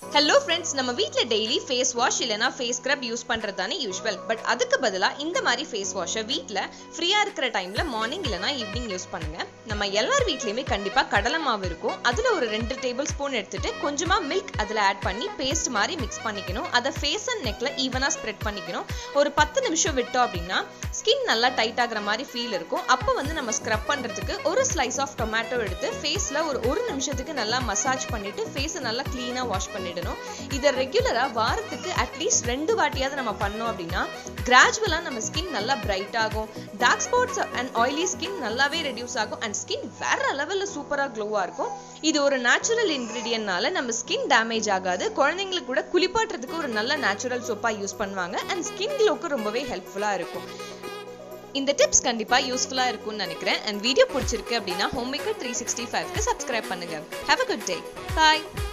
hello friends நம்ம வீட்டில் daily face wash இல்லைனா ஃபேஸ் ஸ்க்ரப் யூஸ் பண்ணுறது தானே யூஸ்வல் பட் அதுக்கு பதிலாக இந்த மாதிரி ஃபேஸ் வாஷை வீட்டில் ஃப்ரீயாக இருக்கிற டைமில் மார்னிங் இல்லைனா ஈவினிங் யூஸ் பண்ணுங்க நம்ம எல்லார் வீட்லேயுமே கண்டிப்பாக கடலை மாவு இருக்கும் அதில் ஒரு ரெண்டு டேபிள் ஸ்பூன் எடுத்துட்டு கொஞ்சமாக மில்க் அதில் ஆட் பண்ணி பேஸ்ட் மாதிரி மிக்ஸ் பண்ணிக்கணும் அதை ஃபேஸ் அண்ட் நெக்கில் ஈவனாக ஸ்ப்ரெட் பண்ணிக்கணும் ஒரு பத்து நிமிஷம் விட்டோம் அப்படின்னா ஸ்கின் நல்லா டைட் ஆகுற மாதிரி ஃபீல் இருக்கும் அப்போ வந்து நம்ம ஸ்க்ரப் பண்ணுறதுக்கு ஒரு ஸ்லைஸ் ஆஃப் டொமேட்டோ எடுத்து ஃபேஸில் ஒரு ஒரு நிமிஷத்துக்கு நல்லா மசாஜ் பண்ணிட்டு ஃபேஸை நல்லா க்ளீனாக வாஷ் பண்ணிடணும் இதை ரெகுலராக வாரத்துக்கு அட்லீஸ்ட் ரெண்டு வாட்டியாவது நம்ம பண்ணோம் அப்படின்னா கிராஜுவலாக நம்ம ஸ்கின் நல்லா பிரைட் ஆகும் dark spots and oily skin நல்லாவே ரெடியூஸ் ஆகும் அண்ட் ஸ்கின் வேற லெவலில் சூப்பராக க்ளோவாக இருக்கும் இது ஒரு நேச்சுரல் இன்க்ரீடியன்ட்னால நம்ம ஸ்கின் டேமேஜ் ஆகாது குழந்தைங்களுக்கு கூட குளிப்பாட்டுறதுக்கு ஒரு நல்ல நேச்சுரல் சோப்பாக யூஸ் பண்ணுவாங்க அண்ட் ஸ்கின் க்ளோக்கு ரொம்பவே ஹெல்ப்ஃபுல்லாக இருக்கும் இந்த டிப்ஸ் கண்டிப்பா யூஸ்ஃபுல்லா இருக்கும்னு நினைக்கிறேன் அண்ட் வீடியோ பிடிச்சிருக்கு அப்படின்னா ஹோம் மேக்கர் த்ரீ சிக்ஸ்டி ஃபைவ்க்கு சப்ஸ்கிரைப் பண்ணுங்க have a good day bye